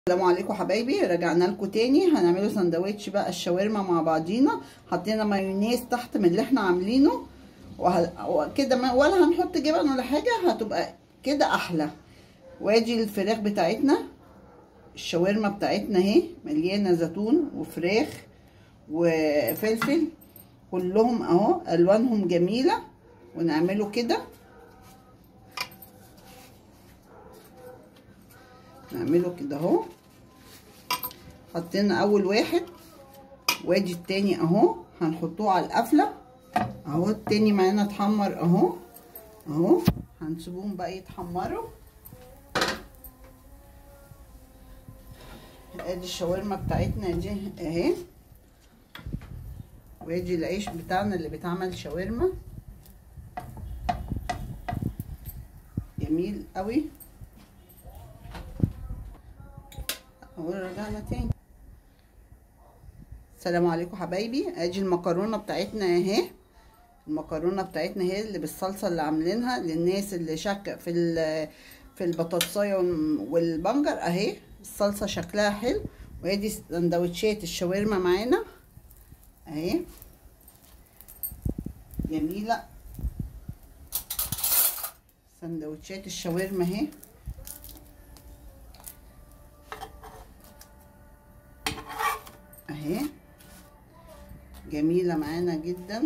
السلام عليكم حبايبي رجعنا لكم تاني هنعمله سندوتش بقى الشاورما مع بعضينا حطينا مايونيز تحت من اللي احنا عاملينه وكده ما ولا هنحط جبن ولا حاجه هتبقى كده احلى وادي الفراخ بتاعتنا الشاورما بتاعتنا اهي مليانه زيتون وفراخ وفلفل كلهم اهو الوانهم جميله ونعمله كده نعمله كده اهو حطينا اول واحد وادي التاني اهو هنحطوه على القفله اهو التاني معانا اتحمر اهو اهو هنسيبهم بقى يتحمروا ادي الشاورما بتاعتنا دي اهي وادي العيش بتاعنا اللي بيتعمل شاورما جميل قوي اهو رجعنا تاني السلام عليكم حبايبي ادي المكرونه بتاعتنا اهي المكرونه بتاعتنا هي اللي بالصلصه اللي عاملينها للناس اللي شاكه في في البطاطسايه والبنجر اهي الصلصه شكلها حلو وادي سندوتشات الشاورما معانا اهي جميله سندوتشات الشاورما اهي اهي جميلة معانا جدا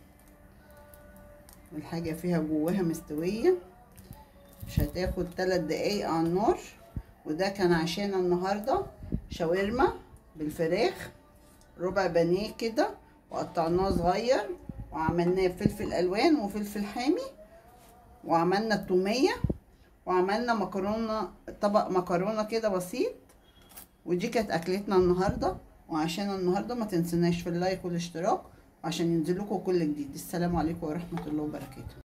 الحاجة فيها جواها مستوية مش هتاخد تلات دقايق على النار وده كان عشان النهاردة شاورما بالفراخ ربع بانيه كده وقطعناه صغير وعملناه بفلفل الوان وفلفل حامي وعملنا التومية وعملنا مكرونة طبق مكرونة كده بسيط ودي كانت اكلتنا النهارده وعشان النهارده ما تنسوناش في اللايك والاشتراك عشان ينزل لكم كل جديد السلام عليكم ورحمه الله وبركاته